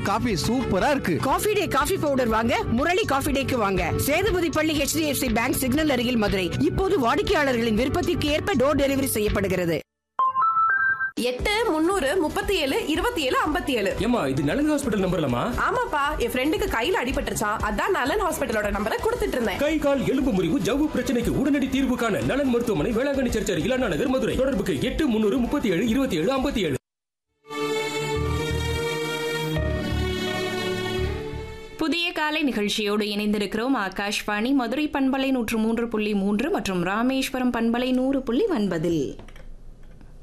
coffee சூப்பரா இருக்கு coffee day coffee powder வாங்க முரளி காஃபி டேக்கு வாங்க சேதுபதி பள்ளி HDFC பேங்க் சிக்னல் அருகில் மதுரை இப்போது வாடிக்கையாளர்களின் விருப்பத்திற்கு ஏற்ப டோர் டெலிவரி செய்யப்படுகிறது எட்டு முந்நூறு முப்பத்தி ஏழு இருபத்தி ஏழு ஐம்பத்தி ஏழு ஏமா இது நலன் ஹாஸ்பிட்டல் நம்பர்லமா ஆமாப்பா என் ஃப்ரெண்டுக்கு கையில அடிபட்டுருச்சான் அதான் நலன் ஹாஸ்பிட்டலோட நம்பரை கொடுத்துட்டு இருந்தேன் கை கால் எலும்பு முறிவு ஜவ்வு பிரச்சனைக்கு உடனடி தீர்வு காண நலன் மருத்துவமனை வேளாங்கண்ணி சர்ச் அருகில் அண்ணா நகர் மதுரை தொடர்புக்கு எட்டு முன்னூறு முப்பத்தி ஏழு இருபத்தி ஏழு ஐம்பத்தி ஏழு புதிய காலை நிகழ்ச்சியோடு இணைந்திருக்கிறோம் ஆகாஷ்வாணி மதுரை பண்பலை நூற்று மூன்று புள்ளி மூன்று மற்றும் ராமேஸ்வரம் பண்பலை நூறு புள்ளி ஒன்பதில்